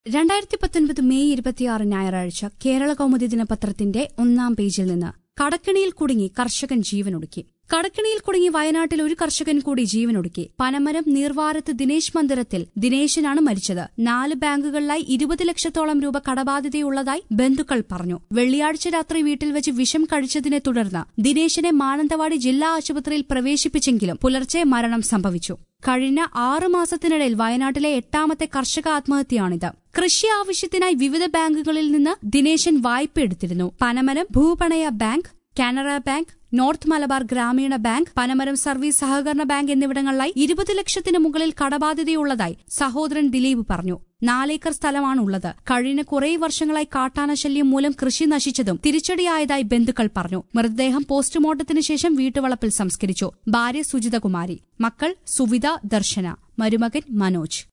രണ്ടായിരത്തി പത്തൊൻപത് മെയ് ഇരുപത്തിയാറ് ഞായറാഴ്ച കേരള കൗമുദി ദിനപത്രത്തിന്റെ ഒന്നാം പേജിൽ നിന്ന് കടക്കിണിയിൽ കുടുങ്ങി കർഷകൻ ജീവനൊടുക്കി കടക്കിണിയിൽ കുടുങ്ങി വയനാട്ടിൽ ഒരു കർഷകൻ കൂടി ജീവനൊടുക്കി പനമരം നീർവാരത്ത് ദിനേശ് മന്ദിരത്തിൽ ദിനേശനാണ് മരിച്ചത് നാല് ബാങ്കുകളിലായി ഇരുപത് ലക്ഷത്തോളം രൂപ കടബാധ്യതയുള്ളതായി ബന്ധുക്കൾ പറഞ്ഞു വെള്ളിയാഴ്ച രാത്രി വീട്ടിൽ വെച്ച് വിഷം കഴിച്ചതിനെ തുടർന്ന് ദിനേശനെ മാനന്തവാടി ജില്ലാ ആശുപത്രിയിൽ പ്രവേശിപ്പിച്ചെങ്കിലും പുലർച്ചെ മരണം സംഭവിച്ചു കഴിഞ്ഞ ആറു മാസത്തിനിടയിൽ വയനാട്ടിലെ എട്ടാമത്തെ കർഷക ആത്മഹത്യയാണിത് കൃഷി ആവശ്യത്തിനായി വിവിധ ബാങ്കുകളിൽ നിന്ന് ദിനേശൻ വായ്പ എടുത്തിരുന്നു പനമരം ഭൂപണയ bank Canara bank north Malabar Grameena bank Panamaram service സഹകരണ ബാങ്ക് എന്നിവിടങ്ങളിലായി ഇരുപത് ലക്ഷത്തിന് മുകളിൽ കടബാധ്യതയുള്ളതായി സഹോദരൻ ദിലീപ് പറഞ്ഞു നാലേക്കർ സ്ഥലമാണുള്ളത് കഴിഞ്ഞ കുറേ വർഷങ്ങളായി കാട്ടാനശല്യം മൂലം കൃഷി നശിച്ചതും തിരിച്ചടിയായതായി ബന്ധുക്കൾ പറഞ്ഞു മൃതദേഹം പോസ്റ്റ്മോർട്ടത്തിന് ശേഷം വീട്ടുവളപ്പിൽ സംസ്കരിച്ചു ഭാര്യ സുജിതകുമാരി മക്കൾ സുവിത ദർശന മരുമകൻ മനോജ്